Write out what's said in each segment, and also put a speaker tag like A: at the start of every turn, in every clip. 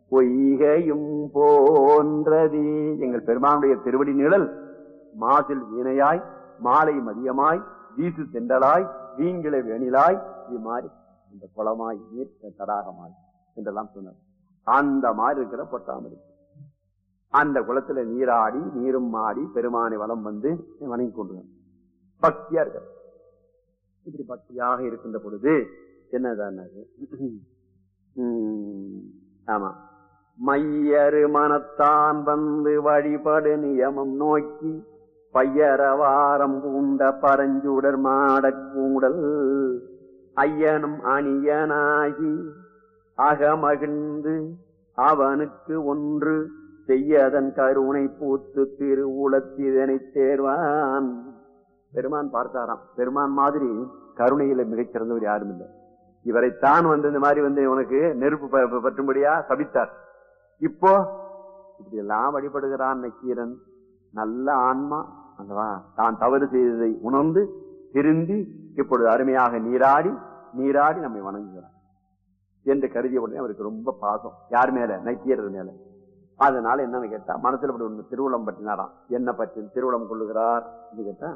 A: பொய்கையும் போன்றது எங்கள் பெருமானுடைய திருவடி நிழல் மாசில் வீணையாய் மாலை மதியமாய் வீசு தென்றலாய் வீங்கில வேணிலாய் இது மாதிரி இந்த குளமாய் நீர் தடாகமாய் என்றெல்லாம் சொன்னார் அந்த மாதிரி இருக்கிற பொட்டாமரை அந்த குளத்துல நீராடி நீரும் ஆடி பெருமானை வலம் வந்து வணங்கி கொண்டு பக்தியா இருக்க இப்படி பக்தியாக இருக்கின்ற பொழுது என்னதான் அது? உம், ஆமா மையரு மனத்தான் வந்து வழிபடு நியமம் நோக்கி பையரவாரம் பூண்ட பரஞ்சுடர் மாடக் கூடல் ஐயனும் அணியனாகி அகமகிழ்ந்து அவனுக்கு ஒன்று செய்யதன் கருணை பூத்து திருவுளத்திதனை தேர்வான் பெருமான் பார்த்தாராம் பெருமான் மாதிரி கருணையில மிகச்சிறந்தவர் யாரும் இல்லை இவரைத்தான் வந்து இந்த மாதிரி வந்து உனக்கு நெருப்பு ப- ப- பற்றும்படியா சபித்தார் இப்போ இப்படி எல்லாம் வழிபடுகிறான் நக்கீரன் நல்ல ஆன்மா அல்லவா தான் தவறு செய்ததை உணர்ந்து திருந்தி இப்பொழுது அருமையாக நீராடி நீராடி நம்மை வணங்குகிறான் என்று கருதிய உடனே அவருக்கு ரொம்ப பாசம் யார் மேல நக்கீரர் மேல அதனால என்னன்னு கேட்டா மனசுல இப்படி ஒண்ணு திருவுளம் பற்றினாராம் என்ன பற்றி திருவுளம் கொள்ளுகிறார் என்று கேட்டா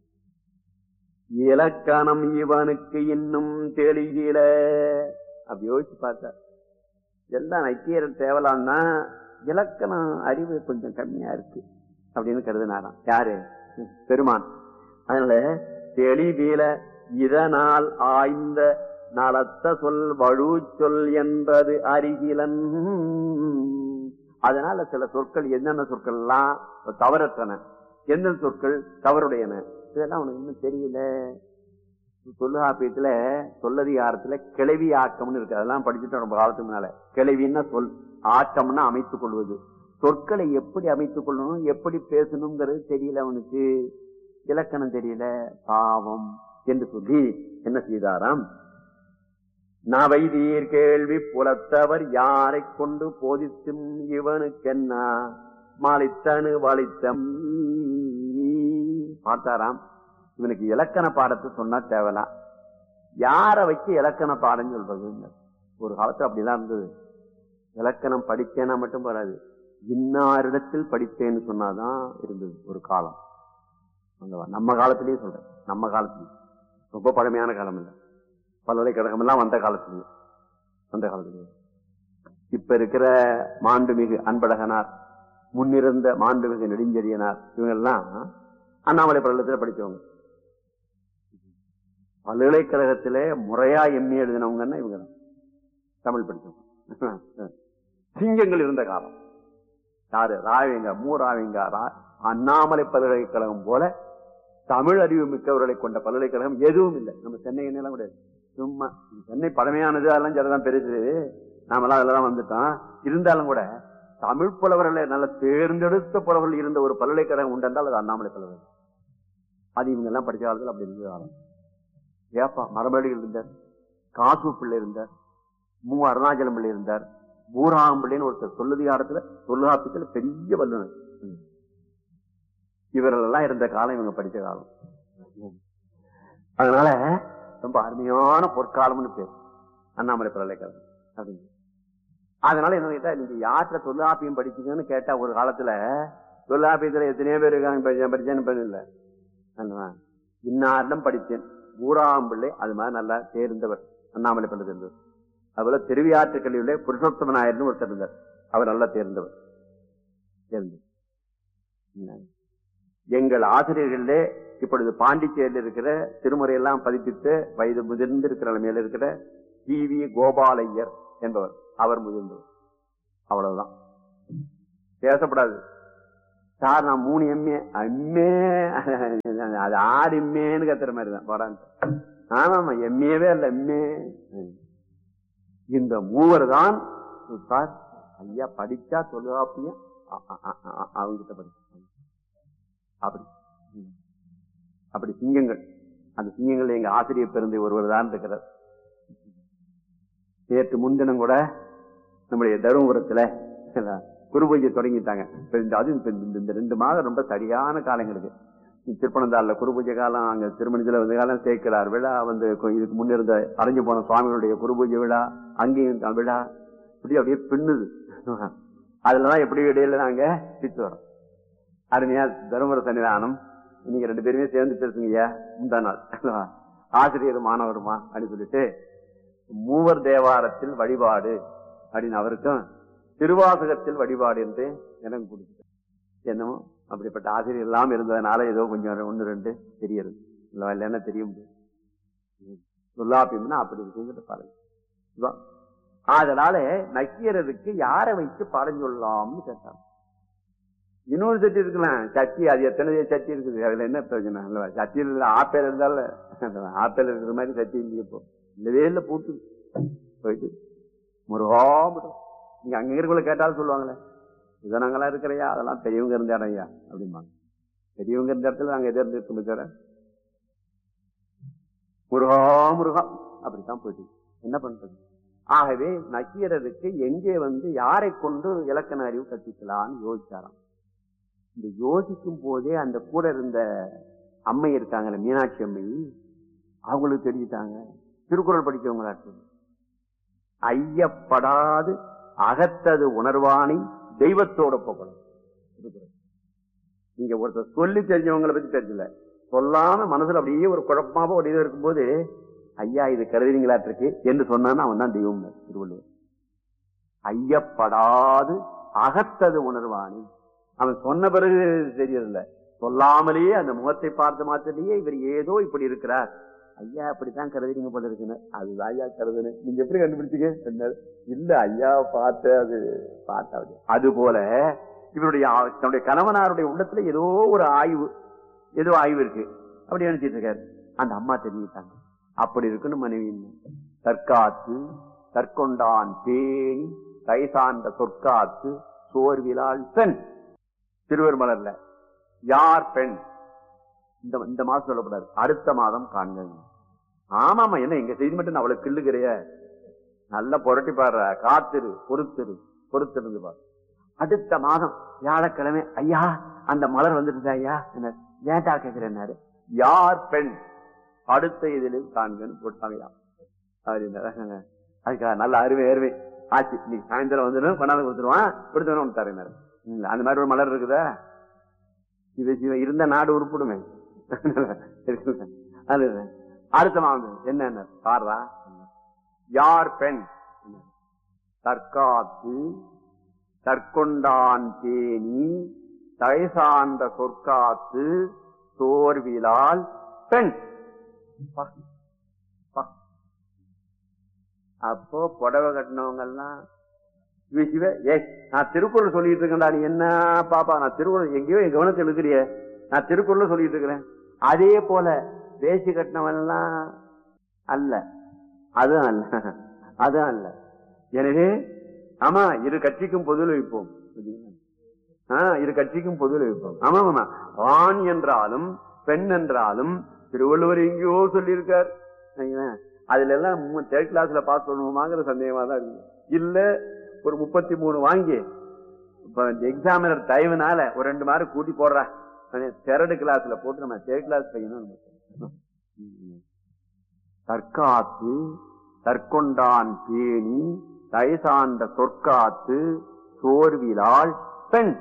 A: இலக்கணம் இவனுக்கு இன்னும் தெளிகில அப்படி யோசிச்சு பார்த்தார் எல்லாம் நக்கீரன் தேவலான்னா இலக்கணம் அறிவு கொஞ்சம் கம்மியா இருக்கு அப்படின்னு கருதினாராம் யாரு பெருமான் அதனால தெளிவில இதனால் ஆய்ந்த நலத்த சொல் வழு சொல் என்பது அருகிலன் அதனால சில சொற்கள் என்னென்ன சொற்கள் எல்லாம் தவறற்றன எந்தெந்த சொற்கள் தவறுடையன இதெல்லாம் உனக்கு இன்னும் தெரியல தொல்காப்பியத்துல சொல்லதிகாரத்துல கிளவி ஆக்கம்னு இருக்கு அதெல்லாம் படிச்சுட்டோம் ரொம்ப காலத்துக்கு முன்னால கிளவின்னா சொல் ஆக்கம்னா அமைத்துக் கொள்வது சொற்களை எப்படி அமைத்துக் கொள்ளணும் எப்படி பேசணுங்கிறது தெரியல அவனுக்கு இலக்கணம் தெரியல பாவம் என்று சொல்லி என்ன செய்தாராம் நவைதீர் கேள்வி புலத்தவர் யாரை கொண்டு போதித்தும் இவனுக்கென்ன மாலித்தனு வலித்தம் பார்த்தாராம் இவனுக்கு இலக்கண பாடத்தை சொன்னா தேவலாம் யார வச்சு இலக்கண பாடம் சொல்றது ஒரு காலத்துல அப்படிலாம் இருந்தது இலக்கணம் படிச்சேன்னா மட்டும் வராது இன்னாரிடத்தில் படித்தேன்னு சொன்னாதான் இருந்தது ஒரு காலம் அல்லவா? நம்ம காலத்திலயும் சொல்றேன் நம்ம காலத்திலயும் ரொம்ப பழமையான காலம் இல்லை பல்கலைக்கழகம் எல்லாம் வந்த காலத்திலயும் அந்த காலத்திலயும் இப்ப இருக்கிற மாண்புமிகு அன்பழகனார் முன்னிருந்த மாண்புமிகு நெடுஞ்செழியனார் இவங்க எல்லாம் அண்ணாமலை பல்கலைக்கழகத்தில் படிச்சவங்க பல்கலைக்கழகத்திலே முறையா எம்ஏ எழுதினவங்கன்னா இவங்க தான். தமிழ் படிச்சவங்க சிங்கங்கள் இருந்த காலம் யாரு ராவிங்க மூராவிங்க ரா- அண்ணாமலை பல்கலைக்கழகம் போல தமிழ் அறிவு மிக்கவர்களை கொண்ட பல்கலைக்கழகம் எதுவும் இல்லை நம்ம சென்னை எண்ணெல்லாம் கிடையாது சும்மா சென்னை பழமையானது அதெல்லாம் சரிதான் பெருசு நாமெல்லாம் அதெல்லாம் வந்துட்டோம் இருந்தாலும் கூட தமிழ் புலவர்களை நல்ல தேர்ந்தெடுத்த புலவர்கள் இருந்த ஒரு பல்கலைக்கழகம் உண்டென்றால் அது அண்ணாமலை பல்கலை அது இவங்க எல்லாம் படிச்ச காலத்துல அப்படி இருந்தது காலம் ஏப்பா மரபடிகள் இருந்தார் காசு பிள்ளை இருந்தார் மு அருணாச்சலம் பிள்ளை இருந்தார் பூராகம் பிள்ளைன்னு ஒருத்தர் சொல்லதிகாரத்துல தொல்காப்பியத்துல பெரிய வல்லுனர் ம். இவர்கள் எல்லாம் இருந்த காலம் இவங்க படிச்ச காலம் ம். அதனால ரொம்ப அருமையான பொற்காலம்னு பேர் அண்ணாமலை பல்கலைக்கழகம் அப்படின்னு அதனால என்ன கேட்டா நீங்க யார்கிட்ட தொல்காப்பியம் படிச்சீங்கன்னு கேட்டா ஒரு காலத்துல தொல்காப்பியத்துல எத்தனையோ பேர் இருக்காங்க படிச்சேன் படிச்சேன்னு பண்ணல அல்லவா? இன்னாரிடம் படித்தேன் ஊராம்பிள்ளை அது மாதிரி நல்லா தேர்ந்தவர் அண்ணாமலை பள்ளி தேர்ந்தவர் அதுபோல திருவியாற்று கல்வியிலே புருஷோத்தம நாயர்னு ஒருத்தர் இருந்தார் அவர் நல்லா தேர்ந்தவர் தேர்ந்தவர் என்ன? எங்கள் ஆசிரியர்களே இப்பொழுது பாண்டிச்சேரியில் இருக்கிற திருமுறையெல்லாம் பதிப்பித்து வயது முதிர்ந்து இருக்கிற நிலைமையில இருக்கிற டி வி கோபாலையர் என்பவர் அவர் முதிர்ந்தவர் அவ்வளவுதான் பேசப்படாது சார் நான் மூணு எம்ஏ அம்மே அது ஆறு எம்ஏன்னு கத்துற மாதிரி தான் போடான்னு ஆமாமா எம்ஏவே இல்ல எம்ஏ இந்த மூவர் தான் சார் ஐயா படிச்சா தொல்காப்பியம் அ- அ- அ- அ- அவங்கிட்ட படிச்சு அப்படி ம். அப்படி சிங்கங்கள் அந்த சிங்கங்கள் எங்க ஆசிரியர் பிறந்த ஒருவர் தான் இருக்கிறார் நேற்று முன்தினம் கூட நம்முடைய தருமபுரத்துல குரு பூஜை தொடங்கிட்டாங்க இப்ப இந்த அது இப்ப இந்த- இந்த ரெண்டு மாதம் ரொம்ப சரியான காலங்களுக்கு திருப்பனந்தாள்ல குரு பூஜை காலம் அங்க திருமணத்துல வந்து காலம் சேர்க்கிறார் விழா வந்து கொ- இதுக்கு முன்னிருந்த அரைஞ்சு போன சுவாமிகளுடைய குரு பூஜை விழா அங்கேயும் த- விழா இப்படி அப்படியே பின்னுது அதுலதான் எப்படி இடையில நாங்க சித்து வரோம் அருமையா தருமபுர சன்னிதானம் நீங்க ரெண்டு பேருமே சேர்ந்து பேசுங்கய்யா முந்தா நாள் அல்லவா? ஆசிரியர் மாணவருமா அப்படின்னு சொல்லிட்டு மூவர் தேவாரத்தில் வழிபாடு அப்படின்னு அவருக்கும் திருவாசகத்தில் வழிபாடு என்று எனக்கு கொடுத்துட்டேன் என்னமோ அப்படிப்பட்ட ஆசிரியர் எல்லாம் இருந்ததுனால ஏதோ கொஞ்சம் ஒன்று ரெண்டு தெரியறது இல்லை இல்லைன்னா தெரிய முடியும் சொல்லாப்பியம்னா அப்படி இருக்குங்கிறத பாருங்க இதுவா? அதனால நக்கீரருக்கு யாரை வைத்து பாடம் சொல்லலாம்னு கேட்டாங்க இன்னொரு சட்டி இருக்கலாம் சட்டி அது எத்தனை சட்டி இருக்குது அதுல என்ன பிரயோஜனம் அல்லவா சட்டியில் இருந்தா ஆப்பேல் இருந்தால ஆப்பேல் இருக்கிற மாதிரி சட்டி இல்லையே இப்போ இல்லவே இல்லை பூட்டு போயிட்டு முருகா முருகா நீங்க அங்க இருக்கவங்கள கேட்டாலும் சொல்லுவாங்களே இதை நாங்களாம் இருக்கிறையா அதெல்லாம் பெரியவங்க இருந்த இடம் ஐயா அப்படிம்பாங்க பெரியவங்க இருந்த இடத்துல நாங்க எதை இருந்து இருக்கோம் தவிர முருகா முருகா அப்படித்தான் போயிட்டு என்ன பண்றது ஆகவே நக்கீரருக்கு எங்கே வந்து யாரை கொண்டு இலக்கண அறிவு கற்பிக்கலாம்னு யோசிச்சாராம் இந்த யோசிக்கும் போதே அந்த கூட இருந்த அம்மை இருக்காங்கல்ல மீனாட்சி அம்மை அவங்களுக்கு தெரிஞ்சுட்டாங்க திருக்குறள் படிக்கிறவங்களாட்டு ஐயப்படாது அகத்தது உணர்வானை தெய்வத்தோட போகணும் திருக்குறள் நீங்க ஒருத்தர் சொல்லி தெரிஞ்சவங்களை பத்தி தெரியல சொல்லாம மனசுல அப்படியே ஒரு குழப்பமாக ஒரு இது இருக்கும்போது ஐயா இது கருதுறீங்களாட்டிருக்கு என்று சொன்னான்னு அவன் தான் தெய்வம் திருவள்ளுவர் ஐயப்படாது அகத்தது உணர்வானி அவன் சொன்ன பிறகு தெரியல சொல்லாமலேயே அந்த முகத்தை பார்த்த மாத்திரையே இவர் ஏதோ இப்படி இருக்கிறார் ஐயா அப்படித்தான் கருதுறீங்க போல இருக்குன்னு அதுதான் ஐயா கருதுன்னு நீங்க எப்படி கண்டுபிடிச்சீங்க சொன்னாரு. இல்ல ஐயா பார்த்த அது பார்த்தாவது அது போல இவருடைய ஆ- தன்னுடைய கணவனாருடைய உள்ளத்துல ஏதோ ஒரு ஆய்வு ஏதோ ஆய்வு இருக்கு அப்படி நினைச்சிட்டு இருக்காரு அந்த அம்மா தெரிஞ்சுட்டாங்க அப்படி இருக்குன்னு மனைவி தற்காத்து தற்கொண்டான் பேணி கை சார்ந்த சொற்காத்து சோர்விலாள் பெண் திருவருமலர்ல யார் பெண் இந்த இந்த மாசம் சொல்லப்படாது அடுத்த மாதம் காண்க ஆமாமா என்ன எங்க செய்தி மட்டும் நான் அவ்வளவு கிள்ளுகிறைய நல்லா புரட்டி பாடுற காத்திரு பொறுத்திரு பொறுத்திருந்து பாரு அடுத்த மாதம் வியாழக்கிழமை ஐயா அந்த மலர் வந்துட்டு ஐயா என்ன ஏன்டா கேக்குறேன்னாரு யார் பெண் அடுத்த இதிலும் காண்கன்னு போட்டாங்கயா அப்படின்னாரு அதுக்காக நல்ல அருமை அருமை ஆச்சு இன்னைக்கு சாயந்தரம் வந்துடும் கொண்டாந்து கொடுத்துருவான் கொடுத்தவன ஒன்று தரேன் இல்ல அந்த மாதிரி ஒரு மலர் இருக்குதா இது சிவ இருந்த நாடு உருப்பிடுமே இருக்குல்ல? அது அடுத்த மாதம் என்ன பாடுறா யார் பெண் தற்காத்து தற்கொண்டான் தேனி தகை சார்ந்த சொற்காத்து சோர்விலால் பெண் பா, பா. அப்போ புடவை கட்டினவங்க எல்லாம் சிவ சிவ ஏ நான் திருக்குறள் சொல்லிட்டு இருக்கேன்டா நீ என்ன பாப்பா நான் திருக்குறள் எங்கேயோ என் கவனத்தில் இருக்கிறிய நான் திருக்குறள் சொல்லிட்டு இருக்கிறேன் அதே போல வேசி கட்டினவன் எல்லாம் அல்ல அதுவும் அல்ல அதுவும் அல்ல எனவே ஆமா இரு கட்சிக்கும் பொதுவில் வைப்போம் ஆ, இரு கட்சிக்கும் பொதுவில் வைப்போம் ஆமா ஆமா ஆண் என்றாலும் பெண் என்றாலும் திருவள்ளுவர் எங்கேயோ சொல்லியிருக்கார் சரிங்களா? அதுல எல்லாம் தேர்ட் கிளாஸ்ல பாஸ் பண்ணுவோமாங்கிற சந்தேகமா தான் இருக்கு இல்ல ஒரு முப்பத்தி மூணு வாங்கி இப்ப எக்ஸாமினர் டைம்னால ஒரு ரெண்டு மார்க் கூட்டி போடுறா தேர்டு கிளாஸ்ல போட்டு நம்ம தேர்ட் கிளாஸ் பையனும் தற்காத்து தற்கொண்டான் பேணி தயசார்ந்த சொற்காத்து சோர்விலால் பெண்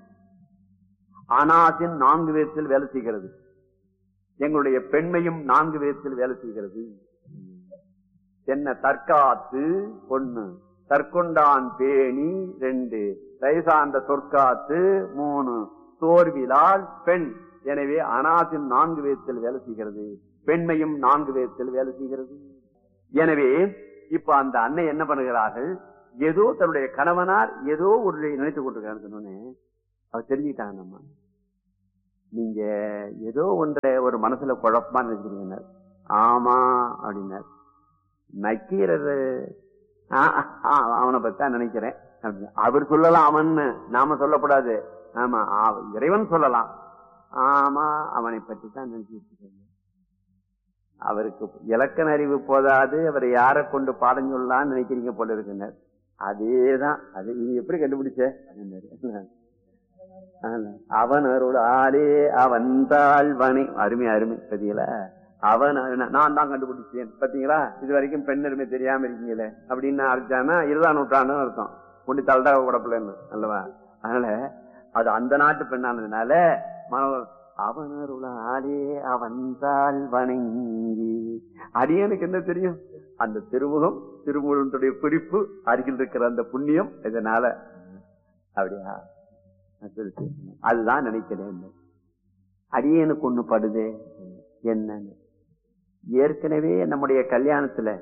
A: அனாசின் நான்கு விதத்தில் வேலை செய்கிறது எங்களுடைய பெண்மையும் நான்கு விதத்தில் வேலை செய்கிறது என்ன தற்காத்து ஒண்ணு தற்கொண்டான் பேணி ரெண்டு தயசார்ந்த சொற்காத்து மூணு சோர்விலால் பெண் எனவே அனாசின் நான்கு விதத்தில் வேலை செய்கிறது பெண்மையும் நான்கு விதத்தில் வேலை செய்கிறது எனவே இப்ப அந்த அன்னை என்ன பண்ணுகிறார்கள் ஏதோ தன்னுடைய கணவனார் ஏதோ ஒரு நினைத்துக் கொண்டிருக்காருன்னு சொன்னோன்னே அவர் தெரிஞ்சுக்கிட்டாங்க நம்ம நீங்க ஏதோ ஒன்றை ஒரு மனசுல குழப்பமா நினைச்சிருக்கீங்க ஆமா அப்படின்னார் நக்கீரர் ஆ, ஆ, அவனை பத்தி தான் நினைக்கிறேன் அப்படின்னு. அவர் சொல்லலாம் அவன் நாம சொல்லக்கூடாது ஆமா அவ- இறைவன் சொல்லலாம் ஆமா அவனை பற்றி தான் நினைச்சிட்டு இருக்கேன் அவருக்கு இலக்கண அறிவு போதாது அவரை யாரை கொண்டு பாடம் சொல்லலாம்னு நினைக்கிறீங்க போல இருக்குனர் அதேதான் அது நீ எப்படி கண்டுபிடிச்ச அப்படின்னாரு. ஆனா, அவன் அருளாலே அவன் தாழ்வனை அருமை அருமை பதியல அவன் அருண- நான் தான் கண்டுபிடிச்சேன் பாத்தீங்களா இது வரைக்கும் பெண் அருமை தெரியாம இருக்கீங்களே அப்படின்னு அடிச்சானா இருபதாம் நூற்றாண்டுன்னு அர்த்தம் கொண்டு தள்ளிட்டா கூட பிள்ளைன்னு அல்லவா அதனால அது அந்த நாட்டு பெண்ணானதுனால மன அவனருளாலே அவன்தாள் வணங்கி அடியனுக்கு என்ன தெரியும் அந்த திருமுகம் திருமுகனுடைய குறிப்பு அருகில் இருக்கிற அந்த புண்ணியம் இதனால அப்படியா சரி, சரி. அதுதான் நினைக்கிறேன் அடியனுக்கு ஒண்ணு படுதே என்னன்னு ஏற்கனவே நம்முடைய கல்யாணத்துல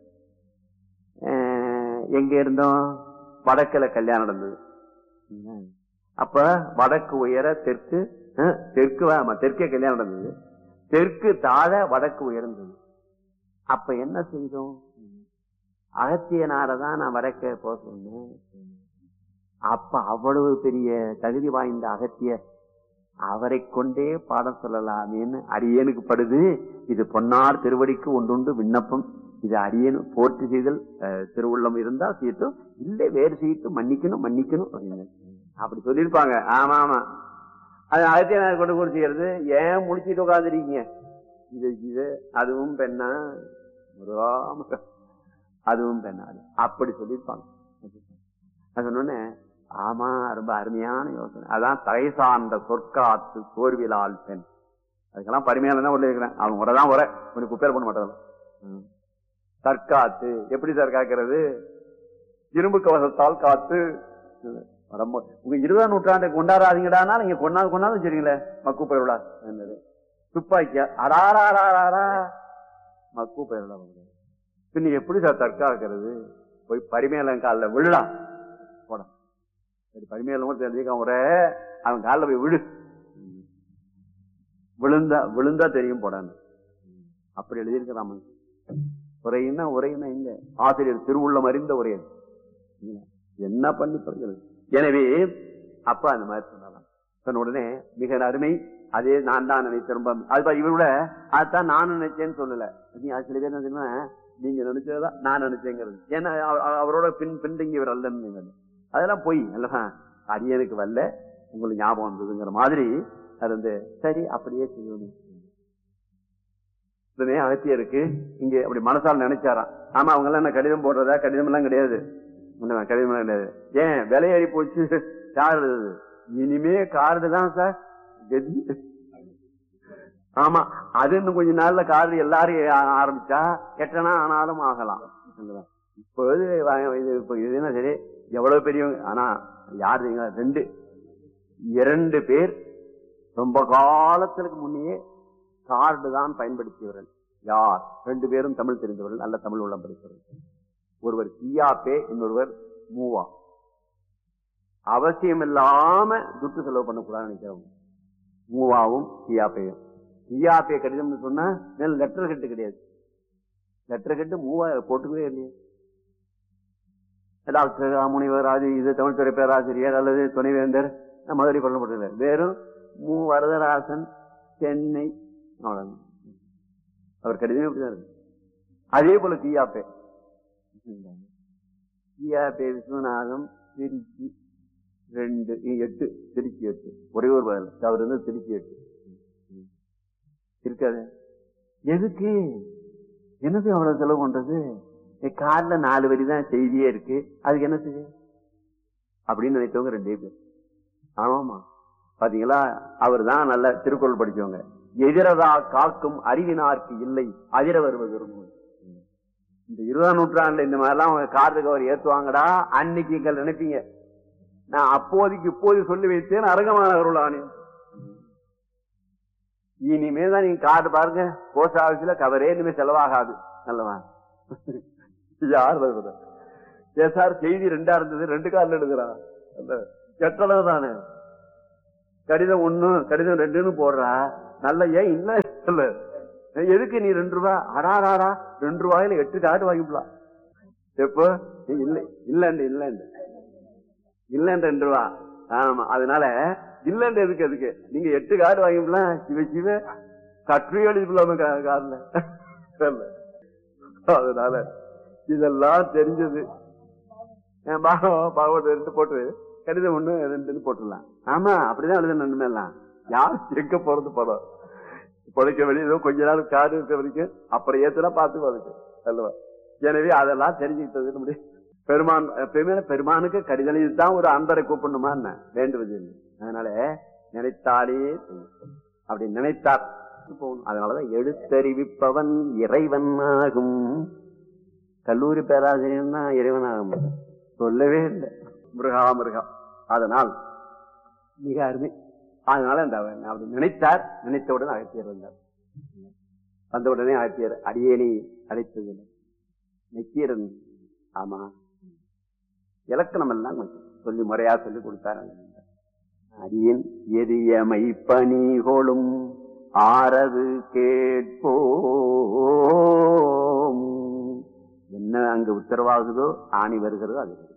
A: அஹ், எங்க இருந்தோம் வடக்குல கல்யாணம் நடந்தது அப்ப வடக்கு உயர தெற்கு அஹ், தெற்கு வா- ஆமா, தெற்கே கல்யாணம் நடந்தது தெற்கு தாழ வடக்கு உயர்ந்தது அப்ப என்ன செய்தோம் அகத்தியனாரதான் நான் வடக்க போக சொன்னேன் அப்ப அவ்வளவு பெரிய தகுதி வாய்ந்த அகத்தியர் அவரை கொண்டே பாடம் சொல்லலாமேன்னு அடியேனுக்கு படுது இது பொன்னார் திருவடிக்கு ஒன்றுண்டு விண்ணப்பம் இது அடியேனு போற்றி செய்தல் அஹ், திருவுள்ளம் இருந்தா சீட்டும் இல்லை வேறு சீட்டும் மன்னிக்கணும் மன்னிக்கணும் அப்படின்னு அப்படி சொல்லியிருப்பாங்க ஆமா ஆமா அது அகத்தியனார் கொண்டு கூட செய்யறது ஏன் முடிச்சிட்டு உட்காந்துருக்கீங்க இது இது அதுவும் பெண்ணா முருகாம அதுவும் பெண்ணா அப்படி சொல்லியிருப்பாங்க அது சொன்னோடனே ஆமா ரொம்ப அருமையான யோசனை அதான் தகை சார்ந்த சொற்காத்து சோர்விலால் பெண் அதுக்கெல்லாம் பருமையால தான் உள்ள இருக்கிறேன் அவன் உரதான் உரை உனக்கு குப்பேர் பண்ண மாட்டாங்க தற்காத்து எப்படி சார் காக்கிறது இரும்பு கவசத்தால் காத்து ரொம்ப உங்க இருபதாம் நூற்றாண்டை கொண்டாடாதீங்கடானா நீங்க கொண்டாந்து கொண்டாந்து சரிங்களே மக்கு பயிர்களா என்னது துப்பாக்கியா அடாராராரா மக்கு பயிர்களா பின்ன எப்படி சார் தற்காக்கிறது போய் பரிமையில காலில் விழலாம் போட சரி பரிமையில தெரிஞ்சுக்க ஒரு அவன் காலில் போய் விழு விழுந்தா விழுந்தா தெரியும் போடான்னு அப்படி எழுதியிருக்கிறாம உரையினா உரையினா எங்க ஆசிரியர் திருவுள்ளம் அறிந்த உரையன் என்ன பண்ணி பிறகு எனவே அப்ப அந்த மாதிரி சொன்னாலாம் சொன்ன உடனே மிக அருமை அதே நான் தான் நினைச்சேன் ரொம்ப அது இவரோட அதான் நான் நினைச்சேன்னு சொல்லல நீ அது சில பேர் என்ன தெரியுமா நீங்க நினைச்சதுதான் நான் நினைச்சேங்கிறது ஏன்னா அவ- அவ- அவரோட பின் பின்தங்கி இவர் அல்லன்னு அதெல்லாம் போய் அல்லவா அடியனுக்கு வரல உங்களுக்கு ஞாபகம் வந்ததுங்கிற மாதிரி அது வந்து சரி அப்படியே செய்யணும் உடனே அகத்தியருக்கு இங்க அப்படி மனசால் நினைச்சாராம் ஆமா அவங்க எல்லாம் என்ன கடிதம் போடுறதா கடிதம் எல்லாம் கிடையாது உண்மை, கடிதம் எல்லாம் கிடையாது ஏன் விலை ஏறி போச்சு யார் எழுதுறது? இனிமே கார்டு தான் சார் கதி ஆமா அது இன்னும் கொஞ்ச நாள்ல கார்டு எல்லாரும் ஆ- ஆரம்பிச்சா எட்டனா ஆனாலும் ஆகலாம் இப்போது வா- இது இப்போ இது என்ன சரி எவ்வளவு பெரியவங்க ஆனா யார் தெரியுங்களா? ரெண்டு இரண்டு பேர் ரொம்ப காலத்திற்கு முன்னே கார்டு தான் பயன்படுத்தியவர்கள் யார் ரெண்டு பேரும் தமிழ் தெரிந்தவர்கள் நல்ல தமிழ் உள்ளம் படித்தவர்கள் ஒருவர் சியாப்பே இன்னொருவர் மூவா அவசியம் இல்லாம துட்டு செலவு பண்ணக்கூடாதுன்னு நினைக்கிறவங்க மூவாவும் சியாப்பையும் சியாப்பே கடிதம்னு சொன்னா மேல லெட்டர் கட்டு கிடையாது லெட்டர் கட்டு மூவா போட்டுக்கவே இல்லையே டாக்டர் முனிவர் அது இது தமிழ் துறை பேராசிரியர் அல்லது துணைவேந்தர் மதுரை பண்ணப்பட்டிருந்தார் வெறும் மு வரதராசன் சென்னை அவ்வளவுதான். அவர் கடிதமே இப்படிதான் இருக்கு அதே போல கியாப்பே கியாப்பே விஸ்வநாதம் திருச்சி ரெண்டு இ- எட்டு திருச்சி எட்டு ஒரே ஒரு பதில் அவர் வந்து திருச்சி எட்டு இருக்காது எதுக்கு என்னது அவ்வளவு செலவு பண்றது கார்ல நாலு வரி தான் செய்தியே இருக்கு அதுக்கு என்ன செய்ய அப்படின்னு நினைத்தவங்க ரெண்டே பேர் ஆமாமா பாத்தீங்களா அவர் தான் நல்ல திருக்குறள் படிச்சவங்க எதிரதா காக்கும் அறிவினார்க்கு இல்லை அதிர வருவது விரும்பும் இந்த இருபதாம் நூற்றாண்டுல இந்த மாதிரிலாம் அவங்க கார்டு கவர் ஏத்துவாங்கடா அன்னைக்கு நீங்கள் நினைப்பீங்க நான் அப்போதைக்கு இப்போது சொல்லி வைத்தேன் அரங்கமானவர்கள் ஆணையம் இனிமே தான் நீங்க கார்டு பாருங்க போஸ்ட் ஆபீஸ்ல கவரே இனிமே செலவாகாது நல்லவா யார் வருவது ஏ சார் செய்தி ரெண்டா இருந்தது ரெண்டு கார்ல எழுதுறான் அல்ல கெட்டளவு தானே கடிதம் ஒண்ணு கடிதம் ரெண்டுன்னு போடுறா நல்ல ஏன் இல்ல இல்ல எதுக்கு நீ ரெண்டு ரூபா அடாராடா ரெண்டு ரூபாயில எட்டு கார்டு வாங்கிக்கலாம் எப்போ இல்ல இல்லண்டு இல்லண்டு இல்லன்னு ரெண்டு ரூபா ஆமா அதனால இல்லன்னு எதுக்கு எதுக்கு நீங்க எட்டு கார்டு வாங்கிக்கலாம் சிவ சிவ கற்று எழுதிக்கலாம கார்ல அதனால இதெல்லாம் தெரிஞ்சது என் பாகம் பாகவத ரெண்டு போட்டு கடிதம் ஒண்ணு ரெண்டுன்னு போட்டுடலாம் ஆமா அப்படிதான் எழுத நன்மை எல்லாம் யார் எங்க போறது படம் பொழைக்க வெளியே கொஞ்ச நாள் காடு இருக்க வரைக்கும் அப்புறம் ஏத்துனா பார்த்து அதுக்கு அல்லவா எனவே அதெல்லாம் தெரிஞ்சுக்கிட்டது நம்முடைய பெருமான் பெருமான பெருமானுக்கு கடிதல் தான் ஒரு அன்பரை கூப்பிடணுமா என்ன வேண்டுவது இல்லை அதனால நினைத்தாலே செய்யும். அப்படி நினைத்தார் போகணும் அதனாலதான் எழுத்தறிவிப்பவன் இறைவன் ஆகும் கல்லூரி பேராசிரியர் தான் இறைவன் ஆக மாட்டான் சொல்லவே இல்லை மிருகா மிருகா அதனால் மிக அருமை அதனால அந்த அவர் அப்படி நினைத்தார் நினைத்தவுடன் அகத்தியர் வந்தார் வந்த உடனே அகத்தியர் அடியேனை அழைத்தது நெக்கீரன் ஆமா இலக்கணம் எல்லாம் கொஞ்சம் சொல்லி முறையா சொல்லி கொடுத்தார் அடியேன் எரியமை பணிகொளும் ஆறது கேட்போம் என்ன அங்கு உத்தரவாகுதோ ஆணி வருகிறதோ அது வருகிறது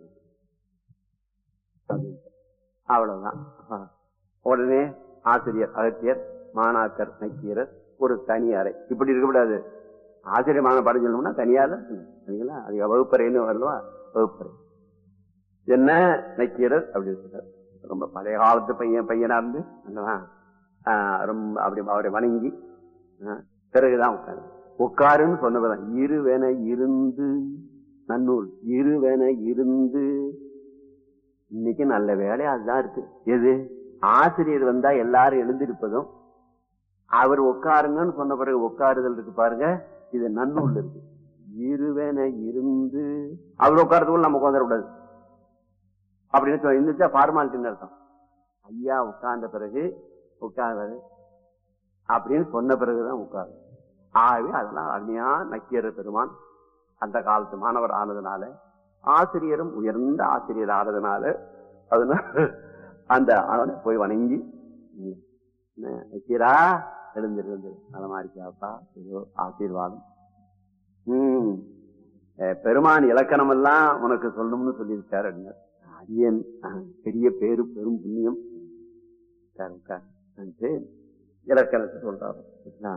A: அது அவ்வளவுதான் உடனே ஆசிரியர் அகத்தியர் மாணாக்கர் நக்கீரர் ஒரு தனி அறை இப்படி இருக்கக்கூடாது ஆசிரியர் மாணவ பாடம் சொல்லணும்னா தனியா தான் சொல்லணும். சரிங்களா அது வகுப்பறைன்னு வரலவா வகுப்பறை என்ன நக்கீரர் அப்படி சொல்றார் ரொம்ப பழைய காலத்து பையன் பையனா இருந்து அல்லவா? ஆஹ் ரொம்ப அப்படி அவரை வணங்கி ஆஹ் பிறகுதான் உட்காரு உட்காருன்னு சொன்னவதான் இருவென இருந்து நன்னூல் இருவென இருந்து இன்னைக்கு நல்ல வேலை அதுதான் இருக்கு எது ஆசிரியர் வந்தா எல்லாரும் எழுந்திருப்பதும் அவர் உட்காருங்கன்னு சொன்ன பிறகு உட்காருதல் இருக்கு பாருங்க இது நன்னூல் இருக்கு இருவென இருந்து அவர் உட்காரத்துக்குள்ள நம்ம உட்காந்துடக்கூடாது அப்படின்னு சொல்லி இருந்துச்சா ஃபார்மாலிட்டின்னு அர்த்தம் ஐயா உட்கார்ந்த பிறகு உட்கார்ந்தாரு அப்படின்னு சொன்ன பிறகுதான் உட்காரு ஆகவே அதெல்லாம் அருமையா நக்கீர பெருமான் அந்த காலத்து மாணவர் ஆனதுனால ஆசிரியரும் உயர்ந்த ஆசிரியர் ஆனதுனால அதனால அந்த அவனை போய் வணங்கி ம், என்ன, நக்கீரா எழுந்திரு எழுந்திரு நலமா இருக்கியாப்பா ஏதோ ஆசீர்வாதம் உம் அஹ், பெருமான் இலக்கணம் எல்லாம் உனக்கு சொல்லணும்னு சொல்லியிருக்காரு அப்படின்னார். அடியேன் அஹ், பெரிய பேரு பெரும் புண்ணியம் உட்காரு, உட்காரு. நான் சரி, இலக்கணத்தை சொல்றாரு சரிங்களா?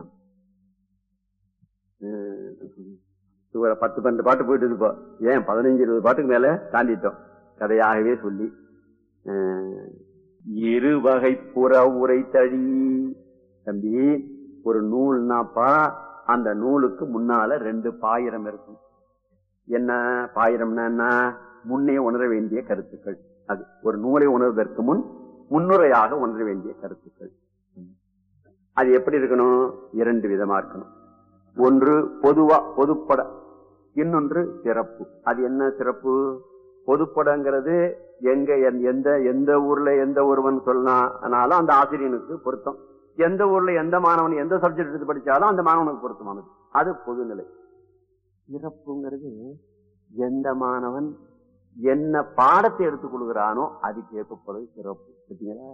A: உம், இவரை பத்து பன்னெண்டு பாட்டு போயிட்டு இருப்போ ஏன் பதினஞ்சு இருபது பாட்டுக்கு மேல தாண்டிட்டோம் கதையாகவே சொல்லி அஹ், இருவகை புற உரை தழி தம்பி ஒரு நூல்னாப்பா அந்த நூலுக்கு முன்னால ரெண்டு பாயிரம் இருக்கும் என்ன பாயிரம்னா என்ன முன்னே உணர வேண்டிய கருத்துக்கள் அது ஒரு நூலை உணர்வதற்கு முன் முன்னுரையாக உணர வேண்டிய கருத்துக்கள் அது எப்படி இருக்கணும் இரண்டு விதமா இருக்கணும் ஒன்று பொதுவா பொதுப்பட இன்னொன்று சிறப்பு அது என்ன சிறப்பு பொதுப்படங்கிறது எங்க எந்த- எந்த எந்த ஊர்ல எந்த ஒருவன் சொன்னாலும் அந்த ஆசிரியனுக்கு பொருத்தம் எந்த ஊர்ல எந்த மாணவன் எந்த சப்ஜெக்ட் எடுத்து படிச்சாலும் அந்த மாணவனுக்கு பொருத்தமானது அது பொதுநிலை சிறப்புங்கிறது எந்த மாணவன் என்ன பாடத்தை எடுத்துக் கொள்கிறானோ அதுக்கு ஏற்படுவது சிறப்பு சரிங்களா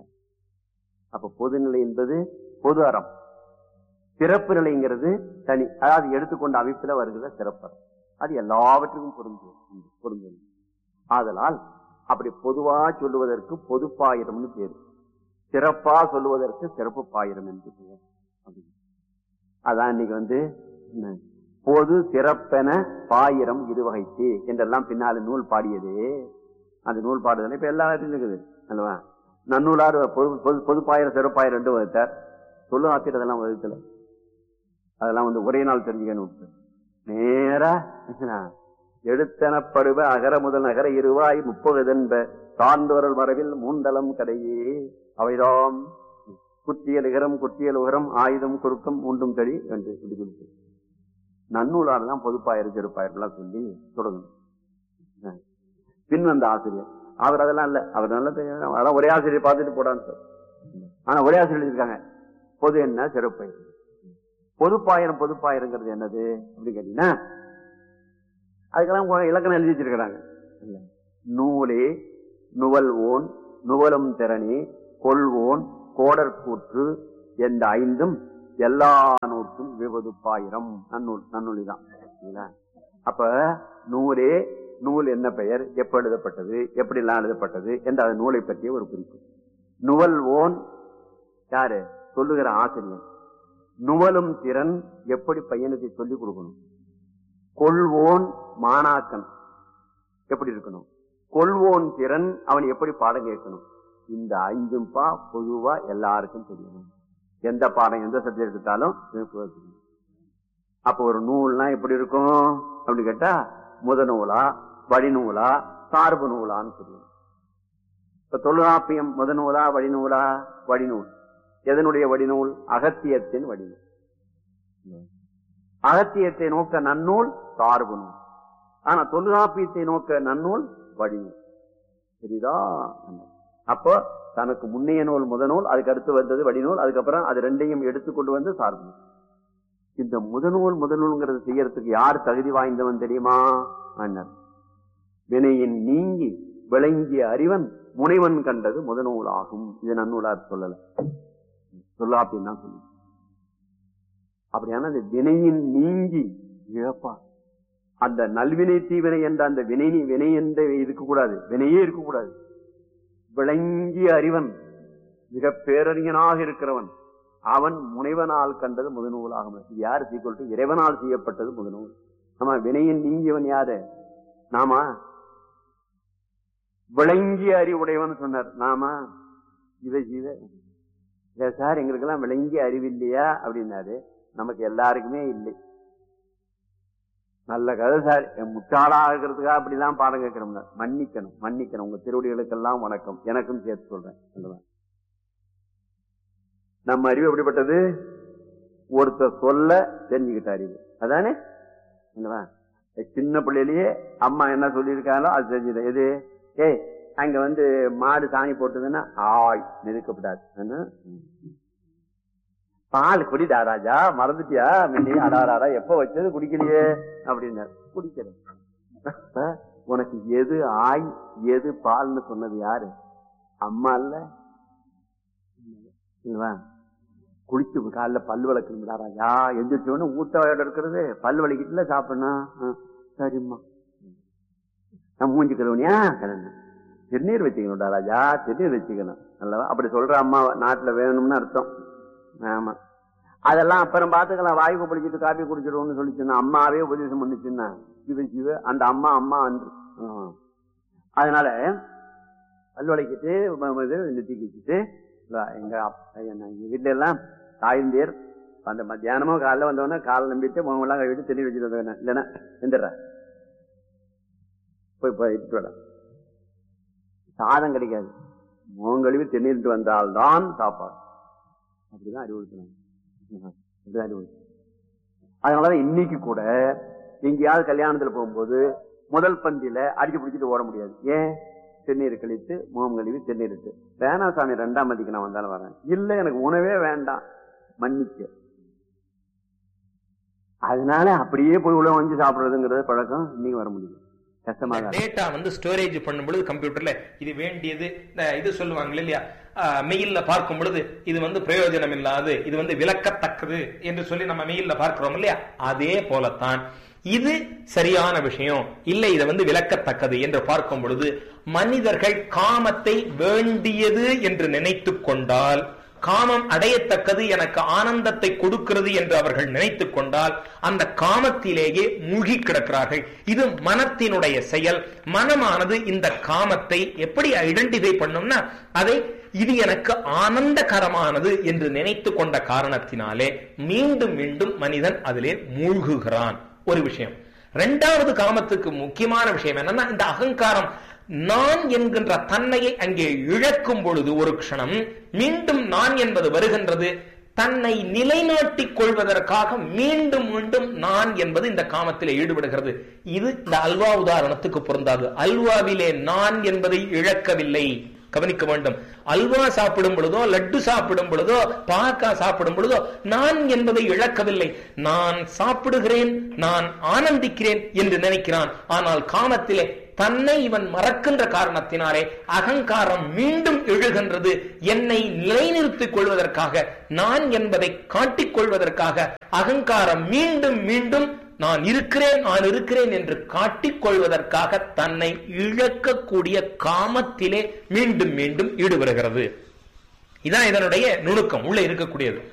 A: அப்ப பொதுநிலை என்பது பொது அறம் சிறப்பு நிலைங்கிறது தனி அதாவது எடுத்துக்கொண்ட அமைப்புல வருகிற சிறப்பறம் அது எல்லாவற்றுக்கும் பொருந்தும் பொருந்தும் ஆதலால் அப்படி பொதுவா சொல்லுவதற்கு பொதுப்பாயிரம்னு பேரு சிறப்பா சொல்லுவதற்கு சிறப்பு பாயிரம் என்று பெயர் அப்படி. அதான் இன்னைக்கு வந்து என்ன, பொது சிறப்பென பாயிரம் இருவகைக்கு என்றெல்லாம் பின்னால நூல் பாடியதே அந்த நூல் பாடுதல் இப்ப எல்லா இடத்துலயும் இருக்குது அல்லவா நன்னூலார் பொது பொது பொதுப்பாயிரம் சிறப்பாயிரம் ரெண்டு வகுத்தார் சொல்லு ஆத்திர அதெல்லாம் வகுத்துல அதெல்லாம் வந்து ஒரே நாள் தெரிஞ்சுக்கணும் நேரா எடுத்தனப்படுவ அகர முதல் நகர இருவாய் முப்பகுதென்ப சார்ந்தோரல் மரபில் மூண்டலம் கடையே அவைதாம் குற்றியல் இகரம் குற்றியல் உகரம் ஆயுதம் குறுக்கம் மூண்டும் தடி என்று சொல்லி கொடுத்து நன்னூலார் தான் பொதுப்பாயிரம் சிறுப்பாயிரம் சொல்லி தொடங்கணும் பின் வந்த ஆசிரியர் அவர் அதெல்லாம் இல்ல அவர் நல்ல பெரிய- அதான் ஒரே ஆசிரியர் பார்த்துட்டு போடான்னு சொல். ஆனா ஒரே ஆசிரியர் எழுதியிருக்காங்க பொது என்ன சிறப்பு பொதுப்பாயிரம் பொதுப்பாயிரங்கிறது என்னது அப்படின்னு கேட்டீங்கன்னா அதுக்கெல்லாம் கொ- இலக்கணம் எழுதி வச்சிருக்கிறாங்க இல்ல. நூலே நுவல்வோன் நுவலும் திறனே கொள்வோன் கோடற்கூற்று என்ற ஐந்தும் எல்லா நூற்றும் விவதுப்பாயிரம் நன்னூல் நன்னூலிதான் சரிங்களா? அப்ப நூலே நூல் என்ன பெயர் எப்ப எழுதப்பட்டது எப்படி எல்லாம் எழுதப்பட்டது என்ற அந்த நூலை பற்றிய ஒரு குறிப்பு நுவல்வோன் யாரு சொல்லுகிற ஆசிரியர் நுவலும் திறன் எப்படி பையனுக்கு சொல்லிக் கொடுக்கணும் கொள்வோன் மாணாக்கன் எப்படி இருக்கணும் கொள்வோன் திறன் அவன் எப்படி பாடம் கேட்கணும் இந்த ஐந்தும் பா பொதுவா எல்லாருக்கும் தெரியணும் எந்த பாடம் எந்த சப்ஜெக்ட் எடுத்தாலும் இது பொதுவா தெரியும். அப்ப ஒரு நூல்னா எப்படி இருக்கும் அப்படின்னு கேட்டா முத நூலா வழிநூலா சார்பு நூலான்னு சொல்லுவோம் இப்ப தொல்காப்பியம் முதநூலா வழிநூலா வழிநூல் எதனுடைய வடிநூல் அகத்தியத்தின் வடிநூல் அகத்தியத்தை நோக்க நன்னூல் சார்பு நூல் ஆனா தொல்காப்பியத்தை நோக்க நன்னூல் வடிநூல் சரிதா அப்போ தனக்கு முன்னைய நூல் முதநூல் அதுக்கு அடுத்து வந்தது வடிநூல் அதுக்கப்புறம் அது ரெண்டையும் எடுத்துக்கொண்டு வந்து சார்பு நூல் இந்த முதநூல் முதநூல்ங்கிறது செய்யறதுக்கு யார் தகுதி வாய்ந்தவன் தெரியுமா அண்ணன் வினையின் நீங்கி விளங்கிய அறிவன் முனைவன் கண்டது முதநூல் ஆகும் இது நன்னூலார் சொல்லல சொல்லாப்பின்னு தான் சொல்லு அப்படியான அந்த வினையின் நீங்கி இழப்பா அந்த நல்வினை தீவினை என்ற அந்த வினை வினை என்ற இருக்கக்கூடாது வினையே இருக்கக்கூடாது விளங்கிய அறிவன் மிக பேரறிஞனாக இருக்கிறவன் அவன் முனைவனால் கண்டது முதநூலாகும் இது யாரு சீக்கிரம் டு இறைவனால் செய்யப்பட்டது முதநூல் ஆமா வினையின் நீங்கியவன் யாரு நாமா விளங்கிய அறிவுடையவன் சொன்னார் நாமா இவ ஜீவ இல்ல சார் எங்களுக்கெல்லாம் விளங்கிய அறிவு இல்லையா அப்படின்னாரு நமக்கு எல்லாருக்குமே இல்லை நல்ல கதை சார் என் முட்டாளா இருக்கிறதுக்காக அப்படிலாம் பாடம் கேட்கிறோம்ல மன்னிக்கணும் மன்னிக்கணும் உங்க திருவடிகளுக்கெல்லாம் வணக்கம் எனக்கும் சேர்த்து சொல்றேன் நல்லதா நம்ம அறிவு எப்படிப்பட்டது ஒருத்தர் சொல்ல தெரிஞ்சுக்கிட்ட அறிவு அதானே இல்லவா சின்ன பிள்ளையிலேயே அம்மா என்ன சொல்லியிருக்காங்களோ அது தெரிஞ்சுது எது ஏய் அங்க வந்து மாடு சாணி போட்டதுன்னா ஆய் நெருக்கப்படாது என்ன? பால் குடிடா ராஜா மறந்துட்டியா முன்னே அடாராடா எப்ப வச்சது குடிக்கலையே அப்படின்னாரு குடிக்கிறேன் உனக்கு எது ஆய் எது பால்னு சொன்னது யாரு அம்மா இல்ல இல்லவா குளிச்சு காலைல பல் விளக்கணும்டா ராஜா எந்திரிச்சோன்னு ஊட்ட இருக்கிறது பல் வலிக்கிட்டுல சாப்பிடணும் ஆ, சரிம்மா நான் மூஞ்சி கழுவனியா கலந்து திருநீர் வச்சுக்கணும்டா ராஜா திருநீர் வச்சுக்கணும் அல்லவா அப்படி சொல்ற அம்மா நாட்டுல வேணும்னு அர்த்தம் ஆமா அதெல்லாம் அப்புறம் பாத்துக்கலாம் வாய்ப்பு பிடிச்சிட்டு காப்பி குடிச்சிடுவோம்னு சொல்லிச்சுன்னா அம்மாவே உபதேசம் பண்ணிச்சுன்னா சிவ சிவ அந்த அம்மா அம்மா அன்று ஆ. அதனால பல்வளைக்கிட்டு இது நெத்திக்கு வச்சுட்டு இல்ல, எங்க அப்பா- எங்க வீட்டுல எல்லாம் தாய்ந்தேர் அந்த மத்தியானமும் காலைல வந்தவொடனே காலை நம்பிட்டு முகமெல்லாம் கழுவிட்டு தெளிவு வச்சுட்டு வந்தவன இல்லைன்னா எந்திர போய் போய் இட்டு வர சாதம் கிடைக்காது முகம் கழுவி தென்னிட்டு வந்தால்தான் சாப்பாடு அப்படிதான் அறிவுறுத்தினாங்க அப்படிதான் அறிவுறுத்தினாங்க அதனாலதான் இன்னைக்கு கூட எங்கேயாவது கல்யாணத்துல போகும்போது முதல் பந்தியில அடிச்சு பிடிச்சிட்டு ஓட முடியாது ஏன் தென்னீர் கழித்து முகம் கழுவி தென்னீர் இட்டு வேணாம் சாமி ரெண்டாம் மதிக்கு நான் வந்தாலும் வரேன் இல்ல எனக்கு உணவே வேண்டாம் மன்னிக்க அதனால அப்படியே போய் உள்ள வந்து சாப்பிடுறதுங்கிறது பழக்கம் இன்னைக்கு வர முடியும் கஷ்டமா தான் இருக்கு.
B: டேட்டா வந்து ஸ்டோரேஜ் பண்ணும் பொழுது கம்ப்யூட்டர்ல இது வேண்டியது இந்த இது சொல்லுவாங்க இல்லையா மெயில்ல பார்க்கும் பொழுது இது வந்து பிரயோஜனம் இல்லாது இது வந்து விளக்கத்தக்கது என்று சொல்லி நம்ம மெயில்ல பார்க்கிறோம் இல்லையா அதே போலத்தான் இது சரியான விஷயம் இல்லை இதை வந்து விளக்கத்தக்கது என்று பார்க்கும் பொழுது மனிதர்கள் காமத்தை வேண்டியது என்று நினைத்துக் கொண்டால் காமம் அடையத்தக்கது எனக்கு ஆனந்தத்தை கொடுக்கிறது என்று அவர்கள் நினைத்துக் கொண்டால் அந்த காமத்திலேயே மூழ்கி கிடக்கிறார்கள் இது மனத்தினுடைய செயல் மனமானது இந்த காமத்தை எப்படி ஐடென்டிஃபை பண்ணும்னா அதை இது எனக்கு ஆனந்தகரமானது என்று நினைத்து கொண்ட காரணத்தினாலே மீண்டும் மீண்டும் மனிதன் அதிலே மூழ்குகிறான் ஒரு விஷயம் இரண்டாவது காமத்துக்கு முக்கியமான விஷயம் என்னன்னா இந்த அகங்காரம் நான் என்கின்ற தன்மையை அங்கே இழக்கும் பொழுது ஒரு க்ஷணம் மீண்டும் நான் என்பது வருகின்றது தன்னை நிலைநாட்டிக் கொள்வதற்காக மீண்டும் மீண்டும் நான் என்பது இந்த காமத்திலே ஈடுபடுகிறது இது இந்த அல்வா உதாரணத்துக்கு பொருந்தாது அல்வாவிலே நான் என்பதை இழக்கவில்லை கவனிக்க வேண்டும் அல்வா சாப்பிடும் பொழுதோ லட்டு சாப்பிடும் பொழுதோ பாக்கா சாப்பிடும் பொழுதோ நான் என்பதை இழக்கவில்லை நான் சாப்பிடுகிறேன் நான் ஆனந்திக்கிறேன் என்று நினைக்கிறான் ஆனால் காமத்திலே தன்னை இவன் மறக்கின்ற காரணத்தினாலே அகங்காரம் மீண்டும் எழுகின்றது என்னை நிலைநிறுத்திக் கொள்வதற்காக நான் என்பதை காட்டிக் கொள்வதற்காக அகங்காரம் மீண்டும் மீண்டும் நான் இருக்கிறேன் நான் இருக்கிறேன் என்று காட்டிக் கொள்வதற்காக தன்னை இழக்கக்கூடிய காமத்திலே மீண்டும் மீண்டும் ஈடுபடுகிறது இதான் இதனுடைய நுணுக்கம் உள்ள இருக்கக்கூடியது